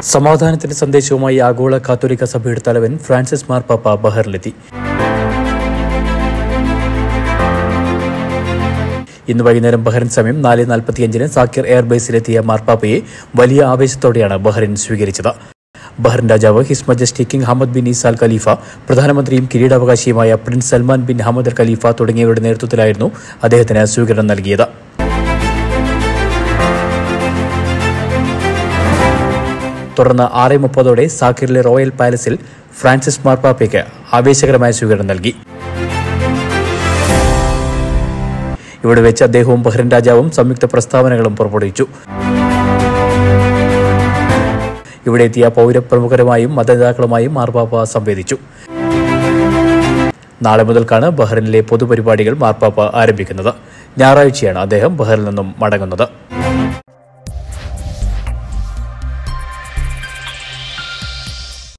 സമാധാനത്തിന്റെ സന്ദേശവുമായി ആഗോള കാത്തോലിക്ക സഭയുടെ തലവൻ ഫ്രാൻസിസ് മാർപ്പാപ്പ ബഹറിലെത്തി ഇന്ന് വൈകുന്നേരം ബഹ്റിൻ സമയം നാല് നാൽപ്പത്തിയഞ്ചിന് സാക്കിർ എയർബേസിലെത്തിയ മാർപ്പാപ്പയെ വലിയ ആവേശത്തോടെയാണ് ബഹ്റിൻ സ്വീകരിച്ചത് ബഹ്റിൻ രാജാവ് his majesty king Hamad bin ഇസാൽ ഖലീഫ പ്രധാനമന്ത്രിയും കിരീടാവകാശിയുമായ prince Salman bin Hamad al Khalifa തുടങ്ങിയവരുടെ നേതൃത്വത്തിലായിരുന്നു അദ്ദേഹത്തിന് സ്വീകരണം നൽകിയത് തുടർന്ന് ആറ് മുപ്പതോടെ സാക്കിറിലെ റോയൽ പാലസിൽ ഫ്രാൻസിസ് മാർപ്പാപ്പയ്ക്ക് ആവേശകരമായ സ്വീകരണം നൽകി ഇവിടെ വെച്ച് അദ്ദേഹവും ബഹ്റിൻ രാജാവും സംയുക്ത പ്രസ്താവനകളും പുറപ്പെടുവിച്ചു ഇവിടെ എത്തിയ പൗരപ്രമുഖരുമായും മതനേതാക്കളുമായും മാർപ്പാപ്പ സംവേദിച്ചു നാളെ മുതൽക്കാണ് ബഹ്റിനിലെ പൊതുപരിപാടികൾ മാർപ്പാപ്പ ആരംഭിക്കുന്നത് ഞായറാഴ്ചയാണ് അദ്ദേഹം ബഹ്റിൽ നിന്നും മടങ്ങുന്നത്